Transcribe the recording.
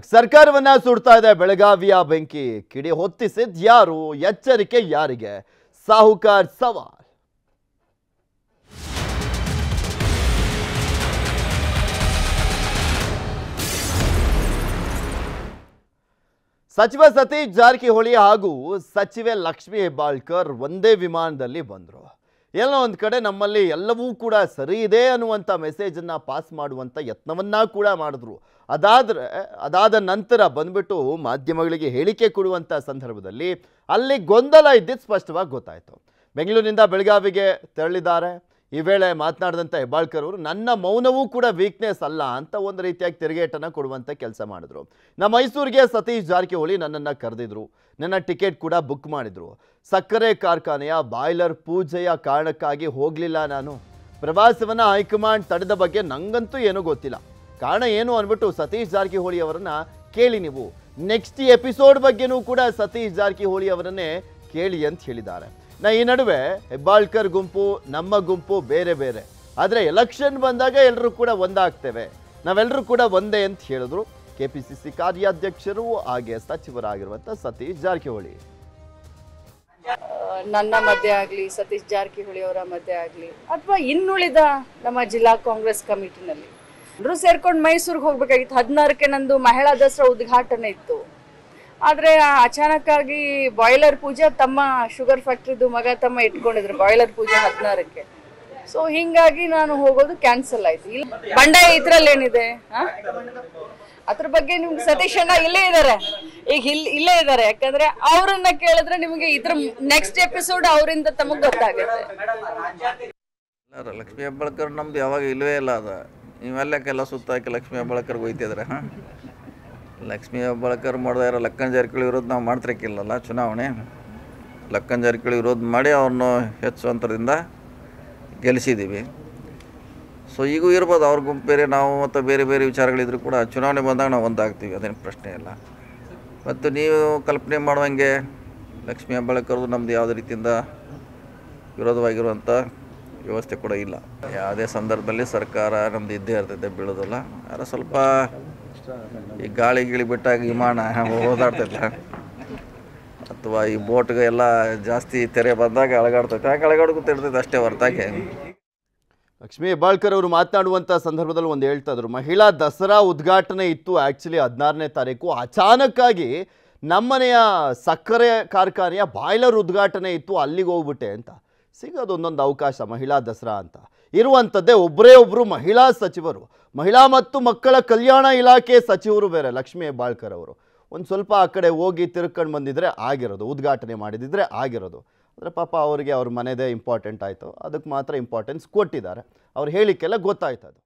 ಸರ್ಕಾರವನ್ನ ಸುಡ್ತಾ ಇದೆ ಬೆಳಗಾವಿಯ ಬೆಂಕಿ ಕಿಡಿ ಹೊತ್ತಿಸಿದ್ ಯಾರು ಎಚ್ಚರಿಕೆ ಯಾರಿಗೆ ಸಾಹುಕಾರ್ ಸವಾಲ್ ಸಚಿವ ಸತೀಶ್ ಜಾರಕಿಹೊಳಿ ಹಾಗೂ ಸಚಿವೆ ಲಕ್ಷ್ಮಿ ಹೆಬ್ಬಾಳ್ಕರ್ ಒಂದೇ ವಿಮಾನದಲ್ಲಿ ಬಂದರು ಎಲ್ಲೋ ಒಂದು ಕಡೆ ನಮ್ಮಲ್ಲಿ ಎಲ್ಲವೂ ಕೂಡ ಸರಿ ಇದೆ ಅನ್ನುವಂಥ ಮೆಸೇಜನ್ನ ಪಾಸ್ ಮಾಡುವಂಥ ಯತ್ನವನ್ನ ಕೂಡ ಮಾಡಿದ್ರು ಅದಾದ್ರೆ ಅದಾದ ನಂತರ ಬಂದ್ಬಿಟ್ಟು ಮಾಧ್ಯಮಗಳಿಗೆ ಹೇಳಿಕೆ ಕೊಡುವಂಥ ಸಂದರ್ಭದಲ್ಲಿ ಅಲ್ಲಿ ಗೊಂದಲ ಇದ್ದಿದ್ದು ಸ್ಪಷ್ಟವಾಗಿ ಗೊತ್ತಾಯಿತು ಬೆಂಗಳೂರಿನಿಂದ ಬೆಳಗಾವಿಗೆ ತೆರಳಿದ್ದಾರೆ ಈ ವೇಳೆ ಮಾತನಾಡಿದಂಥ ಹೆಬ್ಬಾಳ್ಕರ್ ಅವರು ನನ್ನ ಮೌನವೂ ಕೂಡ ವೀಕ್ನೆಸ್ ಅಲ್ಲ ಅಂತ ಒಂದು ರೀತಿಯಾಗಿ ತಿರುಗೇಟನ್ನು ಕೊಡುವಂಥ ಕೆಲಸ ಮಾಡಿದ್ರು ನಮ್ಮ ಮೈಸೂರಿಗೆ ಸತೀಶ್ ಜಾರಕಿಹೊಳಿ ನನ್ನನ್ನು ಕರೆದಿದ್ರು ನನ್ನ ಟಿಕೆಟ್ ಕೂಡ ಬುಕ್ ಮಾಡಿದ್ರು ಸಕ್ಕರೆ ಕಾರ್ಖಾನೆಯ ಬಾಯ್ಲರ್ ಪೂಜೆಯ ಕಾರಣಕ್ಕಾಗಿ ಹೋಗಲಿಲ್ಲ ನಾನು ಪ್ರವಾಸವನ್ನು ಹೈಕಮಾಂಡ್ ತಡೆದ ಬಗ್ಗೆ ನಂಗಂತೂ ಏನೂ ಗೊತ್ತಿಲ್ಲ ಕಾರಣ ಏನು ಅಂದ್ಬಿಟ್ಟು ಸತೀಶ್ ಜಾರಕಿಹೊಳಿ ಅವರನ್ನ ಕೇಳಿ ನೀವು ನೆಕ್ಸ್ಟ್ ಎಪಿಸೋಡ್ ಬಗ್ಗೆನೂ ಕೂಡ ಸತೀಶ್ ಜಾರಕಿಹೊಳಿ ಅವರನ್ನೇ ಕೇಳಿ ಅಂತ ಹೇಳಿದ್ದಾರೆ ನಾ ಈ ನಡುವೆ ಹೆಬ್ಬಾಳ್ಕರ್ ಗುಂಪು ನಮ್ಮ ಗುಂಪು ಬೇರೆ ಬೇರೆ ಆದರೆ ಎಲೆಕ್ಷನ್ ಬಂದಾಗ ಎಲ್ಲರೂ ಕೂಡ ಒಂದಾಗ್ತೇವೆ ನಾವೆಲ್ಲರೂ ಕೂಡ ಒಂದೇ ಅಂತ ಹೇಳಿದ್ರು ಕೆ ಪಿ ಸಿ ಸಿ ಕಾರ್ಯಾಧ್ಯಕ್ಷರು ಹಾಗೆ ಸಚಿವರಾಗಿರುವಂಥ ಸತೀಶ್ ಜಾರಕಿಹೊಳಿ ಆ, ನನ್ನ ಮಧ್ಯೆ ಆಗಲಿ ಸತೀಶ್ ಜಾರಕಿಹೊಳಿ ಅವರ ಮಧ್ಯೆ ಆಗಲಿ ಅಥವಾ ಇನ್ನುಳಿದ ನಮ್ಮ ಜಿಲ್ಲಾ ಕಾಂಗ್ರೆಸ್ ಕಮಿಟಿನಲ್ಲಿ ಎಲ್ಲರೂ ಸೇರ್ಕೊಂಡು ಮೈಸೂರಿಗೆ ಹೋಗ್ಬೇಕಾಗಿತ್ತು ಹದಿನಾರಕ್ಕೆ ನಂದು ಮಹಿಳಾ ದಸರಾ ಉದ್ಘಾಟನೆ ಇತ್ತು ಆದರೆ ಅಚಾನಕ್ ಆಗಿ ಬಾಯ್ಲರ್ ಪೂಜೆ ತಮ್ಮ ಶುಗರ್ ಫ್ಯಾಕ್ಟ್ರಿದು ಮಗ ತಮ್ಮ ಇಟ್ಕೊಂಡಿದ್ರು ಬಾಯ್ಲರ್ ಪೂಜೆ ಹದಿನಾರಕ್ಕೆ ಸೊ ಹಿಂಗಾಗಿ ನಾನು ಹೋಗೋದು ಕ್ಯಾನ್ಸಲ್ ಆಯ್ತು ಇಲ್ಲಿ ಬಂಡಾಯ ಇದ್ರಲ್ಲಿ ಏನಿದೆ ಆ? ಅದ್ರ ಬಗ್ಗೆ ನಿಮ್ಗೆ ಸತೀಶ್ ಅಣ್ಣ ಇಲ್ಲೇ ಇದ್ದಾರೆ ಈಗ ಇಲ್ಲಿ ಇಲ್ಲೇ ಇದ್ದಾರೆ ಯಾಕಂದ್ರೆ ಅವರನ್ನ ಕೇಳಿದ್ರೆ ನಿಮಗೆ ಇದ್ರ ನೆಕ್ಸ್ಟ್ ಎಪಿಸೋಡ್ ಅವರಿಂದ ತಮಗ್ ಗೊತ್ತಾಗುತ್ತೆ ಇಲ್ಲ ರೀ, ಲಕ್ಷ್ಮೀ ಹೆಬ್ಬಾಳ್ಕರ್ ನಮ್ದು ಯಾವಾಗ ಇಲ್ಲವೇ ಇಲ್ಲ ಅದು ನೀವೆಲ್ಲಕ್ಕೆಲ್ಲ ಸುತ್ತಾಕಿ ಲಕ್ಷ್ಮೀ ಹೆಬ್ಬಾಳ್ಕರ್ಗೆ ಹೋಯ್ತಿದ್ರೆ ಹಾಂ ಲಕ್ಷ್ಮೀ ಹೆಬ್ಬಾಳ್ಕರ್ ಮಾಡ್ದೆ ಇರೋ ಲಕ್ಕನ್ ಜಾರಕಿಹೊಳಿ ವಿರೋಧ ನಾವು ಮಾಡ್ತಿರಕ್ಕಿಲ್ಲಲ್ಲ ಚುನಾವಣೆ ಲಕ್ಕನ್ ಜಾರಕಿಹೊಳಿ ವಿರೋಧ ಮಾಡಿ ಅವ್ರನ್ನು ಹೆಚ್ಚು ಅಂತರದಿಂದ ಗೆಲ್ಲಿಸಿದ್ದೀವಿ ಸೊ ಈಗೂ ಇರ್ಬೋದು ಅವ್ರ ಗುಂಪು ಬೇರೆ ನಾವು ಮತ್ತು ಬೇರೆ ಬೇರೆ ವಿಚಾರಗಳಿದ್ರು ಕೂಡ ಚುನಾವಣೆ ಬಂದಾಗ ನಾವು ಒಂದಾಗ್ತೀವಿ ಅದೇನು ಪ್ರಶ್ನೆ ಇಲ್ಲ ಮತ್ತು ನೀವು ಕಲ್ಪನೆ ಮಾಡುವಂಗೆ ಲಕ್ಷ್ಮೀ ಹೆಬ್ಬಾಳ್ಕರ್ದು ನಮ್ಮದು ಯಾವುದೇ ರೀತಿಯಿಂದ ವಿರೋಧವಾಗಿರುವಂಥ ವ್ಯವಸ್ಥೆ ಕೂಡ ಇಲ್ಲ ಯಾವುದೇ ಸಂದರ್ಭದಲ್ಲಿ ಸರ್ಕಾರ ನಮ್ದು ಇದ್ದೇ ಇರ್ತೈತೆ ಬೀಳೋದಿಲ್ಲ ಆದರೆ ಸ್ವಲ್ಪ ಈ ಗಾಳಿ ಗಿಳಿ ಬಿಟ್ಟಾಗ ವಿಮಾನ ಓದಾಡ್ತೈತೆ ಅಥವಾ ಈ ಬೋಟ್ಗೆ ಎಲ್ಲ ಜಾಸ್ತಿ ತೆರೆ ಬಂದಾಗ ಅಳಗಾಡ್ತೈತೆ ಯಾಕೆ ಅಳಗಾಡ್ಕೊತಿರ್ತೈತೆ ಅಷ್ಟೇ ಹೊರತಾಗಿ ಲಕ್ಷ್ಮೀ ಹೆಬ್ಬಾಳ್ಕರ್ ಅವರು ಮಾತನಾಡುವಂಥ ಸಂದರ್ಭದಲ್ಲಿ ಒಂದು ಹೇಳ್ತಾ ಇದ್ರು ಮಹಿಳಾ ದಸರಾ ಉದ್ಘಾಟನೆ ಇತ್ತು ಆ್ಯಕ್ಚುಲಿ ಹದಿನಾರನೇ ತಾರೀಕು ಅಚಾನಕ್ಕಾಗಿ ನಮ್ಮನೆಯ ಸಕ್ಕರೆ ಕಾರ್ಖಾನೆಯ ಬಾಯ್ಲರ್ ಉದ್ಘಾಟನೆ ಇತ್ತು ಅಲ್ಲಿಗೆ ಹೋಗ್ಬಿಟ್ಟೆ ಅಂತ ಸಿಗೋದು ಒಂದೊಂದು ಅವಕಾಶ ಮಹಿಳಾ ದಸರಾ ಅಂತ ಇರುವಂಥದ್ದೇ ಒಬ್ಬರೇ ಒಬ್ಬರು ಮಹಿಳಾ ಸಚಿವರು ಮಹಿಳಾ ಮತ್ತು ಮಕ್ಕಳ ಕಲ್ಯಾಣ ಇಲಾಖೆ ಸಚಿವರು ಬೇರೆ ಲಕ್ಷ್ಮೀ ಹೆಬ್ಬಾಳ್ಕರ್ ಅವರು ಒಂದು ಸ್ವಲ್ಪ ಆ ಕಡೆ ಹೋಗಿ ತಿರ್ಕೊಂಡು ಬಂದಿದ್ರೆ ಆಗಿರೋದು ಉದ್ಘಾಟನೆ ಮಾಡಿದಿದ್ರೆ ಆಗಿರೋದು ಅಂದರೆ ಪಾಪ ಅವರಿಗೆ ಅವ್ರ ಮನೆದೇ ಇಂಪಾರ್ಟೆಂಟ್ ಆಯಿತು ಅದಕ್ಕೆ ಮಾತ್ರ ಇಂಪಾರ್ಟೆನ್ಸ್ ಕೊಟ್ಟಿದ್ದಾರೆ ಅವ್ರ ಹೇಳಿಕೆಲ್ಲ ಗೊತ್ತಾಯ್ತು ಅದು